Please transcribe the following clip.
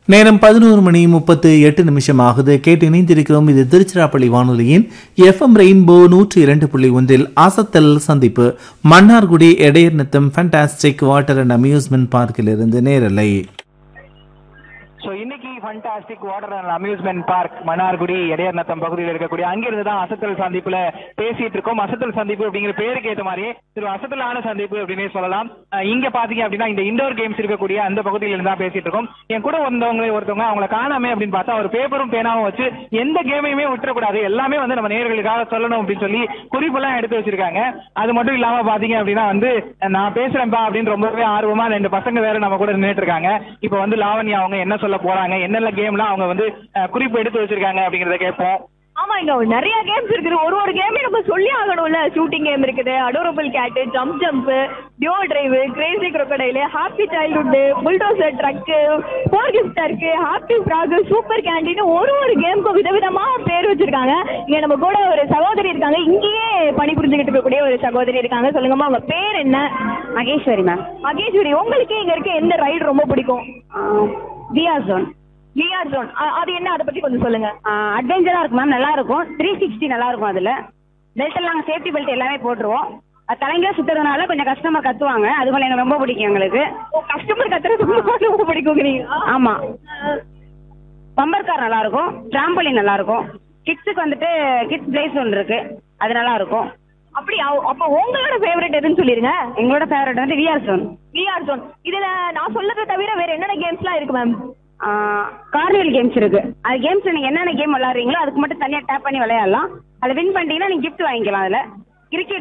நேரம் பதினோரு மணி முப்பத்து எட்டு நிமிஷம் ஆகுது கேட்டு இணைந்திருக்கிறோம் இது திருச்சிராப்பள்ளி வானொலியின் எஃப்எம் ரெயின்போ நூற்றி இரண்டு புள்ளி ஒன்றில் அசத்தல் சந்திப்பு மன்னார்குடி எடையர் நித்தம் ஃபண்டாஸ்டிக் வாட்டர் அண்ட் அம்யூஸ்மெண்ட் பார்க்கிலிருந்து நேரலை ஸோ இன்னைக்கு fantastic water and amusement park Mannargudi Idaiyar Nattam பகுதியில் இருக்கக்கூடிய அங்கிருந்து தான் அசத்தல் சந்திப்புல பேசிட்டு இருக்கோம் அசத்தல் சந்திப்பு அப்படிங்கிற பேருக்கு ஏற்ற மாதிரி இது ஒரு அசத்தலான சந்திப்பு அப்படின்னே சொல்லலாம் அஹ் இங்க பாத்தீங்க அப்படின்னா இந்த இண்டோர் கேம்ஸ் இருக்கக்கூடிய அந்த பகுதியில இருந்து தான் பேசிட்டு இருக்கோம் என் கூட வந்தவங்க ஒருத்தவங்க அவங்கள காணாமே அப்படின்னு பார்த்தா ஒரு பேப்பரும் பேனாவும் வச்சு எந்த கேமையுமே விட்டுறக்கூடாது எல்லாமே வந்து நம்ம நேர்களுக்காக சொல்லணும் அப்படின்னு சொல்லி குறிப்பெல்லாம் எடுத்து வச்சிருக்காங்க அது மட்டும் இல்லாம பாத்தீங்க அப்படின்னா வந்து நான் பேசுறேன்ப்பா அப்படின்னு ரொம்பவே ஆர்வமா ரெண்டு பசங்க வேற நம்ம கூட நின்றுட்டு இருக்காங்க இப்போ வந்து லாவண்யா அவங்க என்ன சொல்ல போறாங்க என்னென்ன கேம்லாம் அவங்க வந்து அஹ், குறிப்பு எடுத்து வச்சிருக்காங்க அப்படிங்கறத கேட்போம் ஆமா இங்க நிறைய கேம்ஸ் இருக்குது ஒரு ஒரு கேமே நம்ம சொல்லி ஆகணும்ல ஷூட்டிங் கேம் இருக்குது அடோரபிள் கேட் ஜம்ப் ஜம்ப் டியோ drive crazy crocodile happy childhood bulldozer truck four gift இருக்கு ஹாப்பி ஃப்ராக் சூப்பர் கேண்டீன் ஒரு ஒரு கேமுக்கும் விதவிதமா பேர் வச்சிருக்காங்க இங்க நம்ம கூட ஒரு சகோதரி இருக்காங்க இங்கேயே பணிபுரிஞ்சுக்கிட்டு இருக்கக்கூடிய ஒரு சகோதரி இருக்காங்க சொல்லுங்கம்மா உங்க பேர் என்ன மகேஸ்வரி மேம் மகேஸ்வரி உங்களுக்கு இங்க இருக்க எந்த ரைடு ரொம்ப பிடிக்கும் விஆ ஜோன் விஆர் ஜோன் அது என்ன அதை பத்தி கொஞ்சம் சொல்லுங்க அட்வென்ச்சரா இருக்கும் மேம் நல்லா இருக்கும் த்ரீ சிக்ஸ்டி நல்லா இருக்கும் அதுல பெல்ட் எல்லாம் நாங்கள் சேஃப்டி பெல்ட் எல்லாமே போட்டுருவோம் அது தலைங்களா சுத்துறதுனால கொஞ்சம் கஸ்டமர் கத்துவாங்க அது போல எனக்கு ரொம்ப பிடிக்கும் எங்களுக்கு கஸ்டமர் கத்துறது ரொம்ப பிடிக்கும் ஆமா பம்பர் கார் நல்லா இருக்கும் டிராம்பலின் நல்லா இருக்கும் கிட்ஸுக்கு வந்துட்டு கிட்ஸ் பிளேஸ் ஒன்று இருக்கு அது நல்லா இருக்கும் அப்படி அவ- அப்ப உங்களோட ஃபேவரட் எதுன்னு சொல்லிருங்க எங்களோட ஃபேவரட் வந்து விஆர் ஜோன் விஆர் ஜோன் இதுல நான் சொல்லதை தவிர வேற என்னென்ன கேம்ஸ்லாம் இருக்கு மேம் கார்னிவல் கேம்ஸ் இருக்கு அது கேம்ஸ் நீங்க என்னென்ன கேம் விளையாடுறீங்களோ அதுக்கு மட்டும் தனியா டேப் பண்ணி விளையாடலாம் அதை வின் பண்ணிட்டீங்கன்னா நீங்க gift வாங்கிக்கலாம் அதுல கிரிக்கெட்